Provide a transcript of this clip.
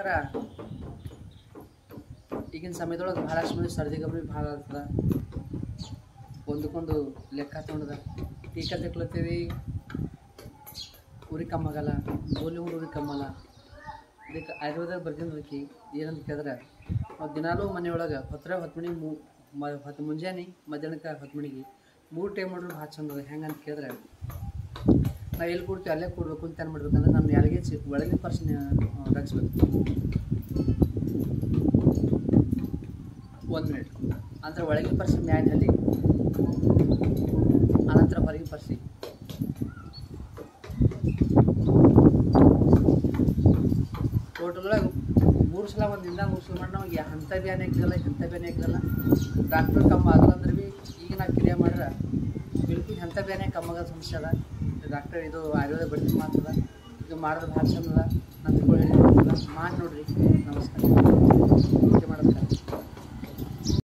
ಯಾಕಂದ್ರೆ ಈಗಿನ ಸಮಯದೊಳಗೆ ಭಾಳಷ್ಟು ಮಂದಿ ಸರ್ದಿ ಗಮನ ಭಾಳ ಆಗ್ತದ ಒಂದಕ್ಕೊಂದು ಲೆಕ್ಕ ತೊಗೊಂಡದ ಟೀಕ ತಗೊಳತ್ತೀವಿ ಉರಿ ಕಮ್ಮಾಗಲ್ಲ ಗೋಲಿ ಉಂಡು ಉರಿ ಕಮ್ಮಲ್ಲ ಇದಕ್ಕೆ ಆಯುರ್ವೇದ ಬರ್ದಿದ್ದಕ್ಕೆ ಏನಂತ ಕೇಳಿದ್ರೆ ನಾವು ದಿನಾಲೂ ಮನೆಯೊಳಗೆ ಹೊತ್ತರ ಹೊತ್ತು ಮಣಿ ಮೂ ಮ ಹೊತ್ತು ಮುಂಜಾನೆ ಮಧ್ಯಾಹ್ನಕ್ಕೆ ಹೊತ್ತು ಮಣಿಗೆ ಮೂರು ಟೈಮ್ ಮಾಡಿದ್ರು ಭಾಳ ಚಂದ ಅದ ಹೆಂಗೆ ಅಂತ ಕೇಳಿದ್ರೆ ನಾವು ಎಲ್ಲಿ ಕೊಡ್ತೀವಿ ಅಲ್ಲೇ ಕೊಡ್ಬೇಕು ಅಂತ ಏನು ಮಾಡ್ಬೇಕಂದ್ರೆ ನಮ್ಮ ಯಾರಿಗೆ ಚಿ ಒಳಗಿನ ಪರ್ಸನ್ ರಗಿಸ್ಬೇಕು ಒಂದು ಮಿನಿಟ್ ಅಂದ್ರೆ ಒಳಗಿನ ಪರ್ಸಿ ಮ್ಯಾನ್ ಹಲ್ಲಿ ಅನಂತರ ಹೊರಗಿನ ಪರ್ಸಿ ಟೋಟಲ್ದಾಗ ಮೂರು ಸಲ ಒಂದು ದಿನ ಮೂರು ಸಲ ಮಾಡಿ ನಮಗೆ ಅಂಥ ಬ್ಯಾನೆ ಹಾಕಿರಲ್ಲ ಇಂಥ ಬ್ಯಾನೆ ಹಾಕಿರಲ್ಲ ಡಾಕ್ಟರ್ ಕಮ್ಮ ಆಗಲ್ಲ ಅಂದ್ರೆ ಭೀ ಈಗ ನಾ ಕ್ರಿಯೆ ಮಾಡ್ರೆ ಬಿಲ್ಕುಲ್ ಎಂಥ ಬ್ಯಾನೆ ಕಮ್ಮ ಆಗೋ ಸಮಸ್ಯೆ ಅದ ಡಾಕ್ಟರ್ ಇದು ಆಯುರ್ವೇದ ಬಡ್ತಿ ಮಾತದ ಇದು ಮಾಡೋದು ಭಾಳ ಚಂದ ಅದ ನಾನು ತಿಳ್ಕೊಂಡು ಹೇಳಿ ಮಾಡಿ ನೋಡ್ರಿ ನಮಸ್ಕಾರ ಓಕೆ ಮಾಡೋದು